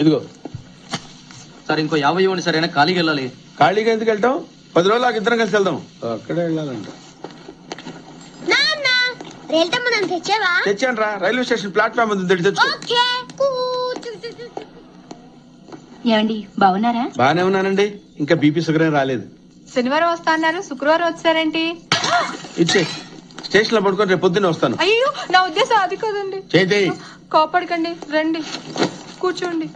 ఇదిగో సార్ ఇంకో యాభై ఇవ్వండి సార్ అయినా ఖాళీకి వెళ్ళాలి ఖాళీగా ఎందుకు వెళ్తాం పది రోజులు నాకు ఇద్దరం కలిసి వెళ్దాం అక్కడే వెళ్ళాలంట నాన్న రేల్టమ్మ నన్ను తెచ్చావా తెచ్చాను రా రైల్వే స్టేషన్ ప్లాట్ఫామ్ ఉంది తెచ్చి తెచ్చు ఓకే కూచు. ఏమండి బాగున్నారా బాగానే ఉన్నానండి ఇంకా బీపీ షుగర్ ఏం రాలేదు శనివారం వస్తా అన్నారు శుక్రవారం వచ్చారేంటి ఇచ్చే స్టేషన్ లో పడుకొని రేపు పొద్దున్నే వస్తాను అయ్యో నా ఉద్దేశం అది కదండి చేతి కోపడకండి రండి కూర్చోండి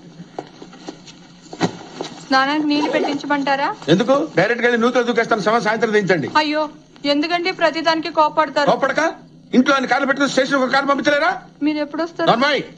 స్నానానికి నీళ్లు పెట్టించమంటారా ఎందుకు డైరెక్ట్ గా వెళ్ళి నూతులు దూకేస్తాను సమయం సాయంత్రం దించండి అయ్యో ఎందుకండి ప్రతిదానికి కోపడతారు కోపడక ఇంట్లో ఆయన కార్లు పెట్టుకుని స్టేషన్ ఒక కారు పంపించలేరా మీరు ఎప్పుడు వస్తారు నార్మల్